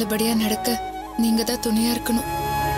நல்லபடியா நடக்க நீங்க தான் துணையா இருக்கணும்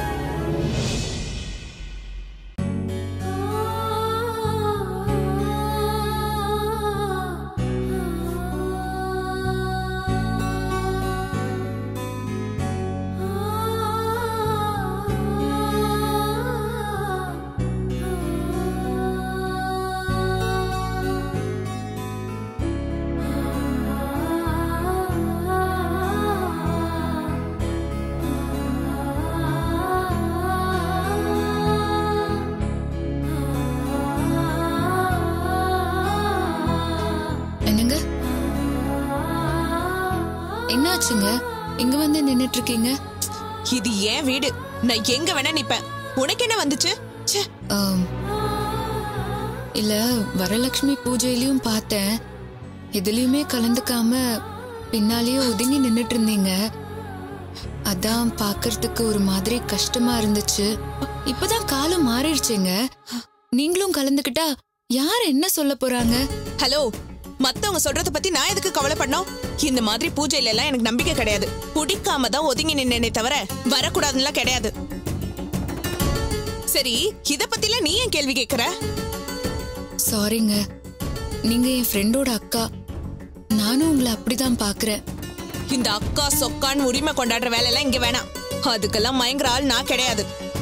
என்னங்க என்னாச்சுங்க இங்க வந்து நின்னுட்டு இருக்கீங்க இது ஏன் வீடு நான் எங்க வேணா நிப்பேன் உனக்கு என்ன வந்துச்சு ச்சே ஆம். இல்ல வரலட்சுமி பூஜையிலயும் பார்த்தேன் எதுலயுமே கலந்துக்காம பின்னாலேயே ஒதுங்கி நின்னுட்டு இருந்தீங்க அதான் பார்க்கறதுக்கு ஒரு மாதிரி கஷ்டமா இருந்துச்சு இப்பதான் காலம் மாறிடுச்சுங்க நீங்களும் கலந்துக்கிட்டா யார் என்ன சொல்ல போறாங்க ஹலோ மத்தவங்க சொல்றத பத்தி நான் எதுக்கு கவலைப்படணும் இந்த மாதிரி பூஜையில எல்லாம் எனக்கு நம்பிக்கை கிடையாது பிடிக்காம தான் ஒதுங்கி நின்னே தவிர வரக்கூடாதுன்னுலாம் கிடையாது சரி இத பத்தில நீ ஏன் கேள்வி கேக்குற சாரிங்க நீங்க என் ஃப்ரெண்டோட அக்கா நானும் உங்களை அப்படிதான் பாக்குறேன் இந்த அக்கா சொக்கான்னு உரிமை கொண்டாடுற வேலையெல்லாம் இங்க வேணாம் அதுக்கெல்லாம் மயங்குற ஆள் நான் கிடையாது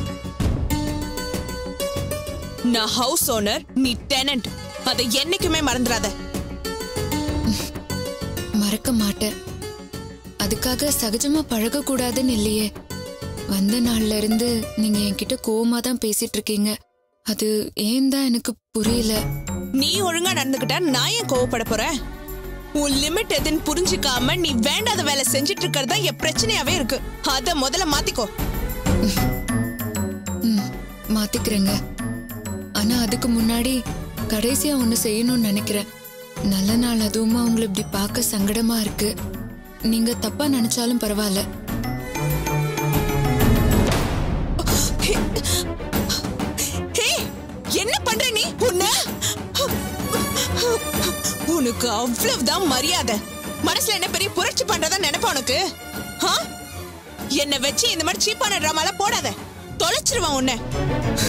நான் ஹவுஸ் ஓனர் நீ டெனன்ட் அதை என்னைக்குமே மறந்துடாத மறக்க மாட்டேன் அதுக்காக சகஜமா பழக கூடாதுன்னு இல்லையே வந்த நாள்ல இருந்து நீங்க என்கிட்ட கோவமா தான் பேசிட்டு இருக்கீங்க அது ஏன் தான் எனக்கு புரியல நீ ஒழுங்கா நடந்துக்கிட்டா நான் ஏன் கோவப்பட போறேன் உன் லிமிட் எதுன்னு புரிஞ்சுக்காம நீ வேண்டாத வேலை செஞ்சுட்டு இருக்கிறது தான் என் பிரச்சனையாவே இருக்கு அத முதல்ல மாத்திக்கோ ம் மாத்திக்கிறேங்க ஆனா அதுக்கு முன்னாடி கடைசியா ஒண்ணு செய்யணும்னு நினைக்கிறேன் நல்ல நாள் அதுவுமா உங்களை இப்படி பார்க்க சங்கடமா இருக்கு நீங்க தப்பா நினைச்சாலும் பரவாயில்ல ஹே என்ன பண்ற நீ உன்ன உனக்கு அவ்வளவுதான் மரியாதை மனசுல என்ன பெரிய புரட்சி பண்றதா நினைப்ப உனக்கு ஆ? என்னை வச்சு இந்த மாதிரி சீப்பான ட்ராமாலாம் போடாத தொலைச்சிருவான் உன்னை